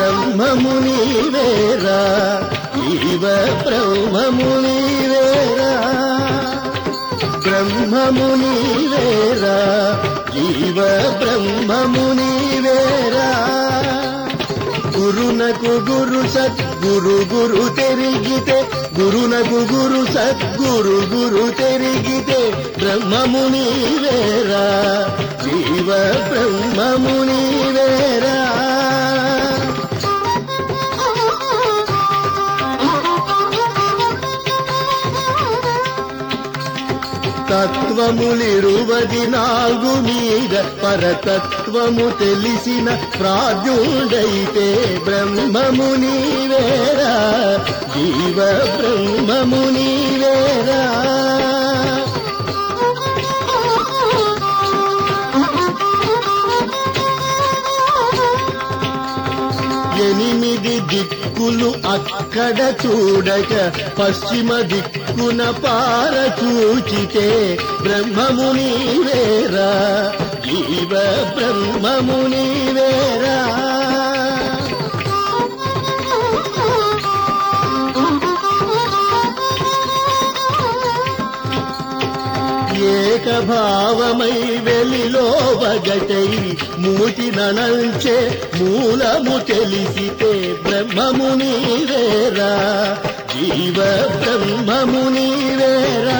బ్రహ్మము నీవేరా జీవ బ్రహ్మము నీవేరా బ్రహ్మము నీవేరా జీవ బ్రహ్మము నీవేరా గురునకు గురు సద్గురు గురు తెరిగితే గురునకు గురు సద్గురు గురు తెరిగితే బ్రహ్మము నీవేరా జీవ బ్రహ్మము నీవేరా తత్వములిరువది నాలుగు మీద పరతత్వము తెలిసిన ప్రాజ్ఞుడైతే బ్రహ్మము నీవేరా జీవ బ్రహ్మము నీవేరా ఎనిమిది దిక్కులు అక్కడ చూడక పశ్చిమ దిక్కున పార చూచితే బ్రహ్మము నీవేరా జీవ బ్రహ్మము నీవేరా ఏకభావమై వెలిలో వగటై మూటి ననంచే మూలము తెలిసితే బ్రహ్మము నీవేరా జీవ బ్రహ్మము నీవేరా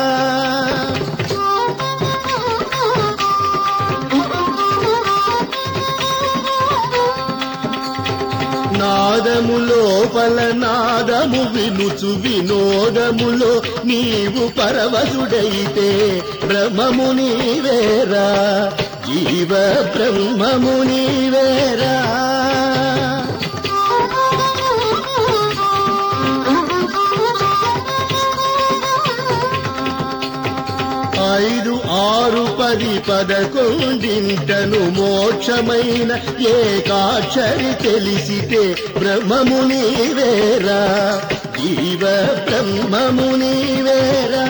నాదము లోపల నాదము వినుచు వినోదములో నీవు పరవశుడైతే బ్రహ్మము నీవేరా జీవ బ్రహ్మము నీవేరా ఐదు ఆరు పది పదకొండింటను మోక్షమైన ఏకాక్షరి తెలిసితే బ్రహ్మము నీవేరా జీవ బ్రహ్మము నీవేరా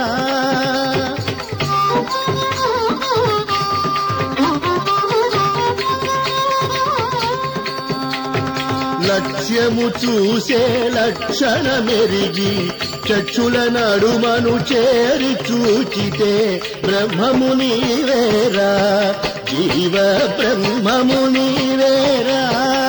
లక్ష్యము చూసే లక్షణ మెరిగి చక్షుల నడుమను చేరి చూచితే బ్రహ్మము నీవేరా జీవ బ్రహ్మము నీవేరా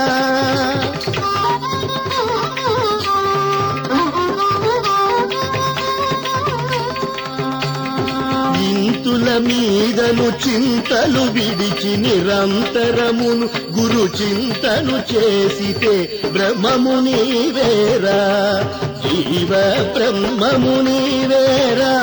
ఇంతుల మీదను చింతలు విడిచి నిరంతరమును గురు చింతను చేసితే బ్రహ్మము నీవేరా జీవ బ్రహ్మము నీవేరా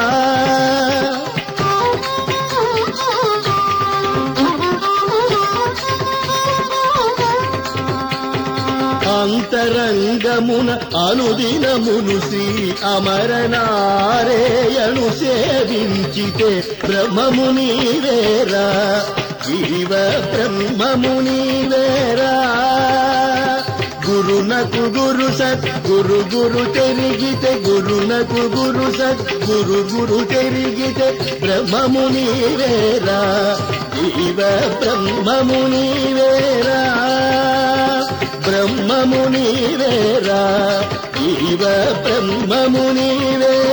అంతరంగమున అనుదినమును శ్రీ అమరనారేయను సేవించితే బ్రహ్మము నీవేరా జీవ బ్రహ్మము నీవేరా గురునకు గురు సత్ గురు గురు తెరిగితే గురునకు గురు సత్ గురు గురు తెరిగితే బ్రహ్మము నీవేరా జీవ బ్రహ్మము నీవేరా బ్రహ్మము నీవేరా జీవ బ్రహ్మము నీవేరా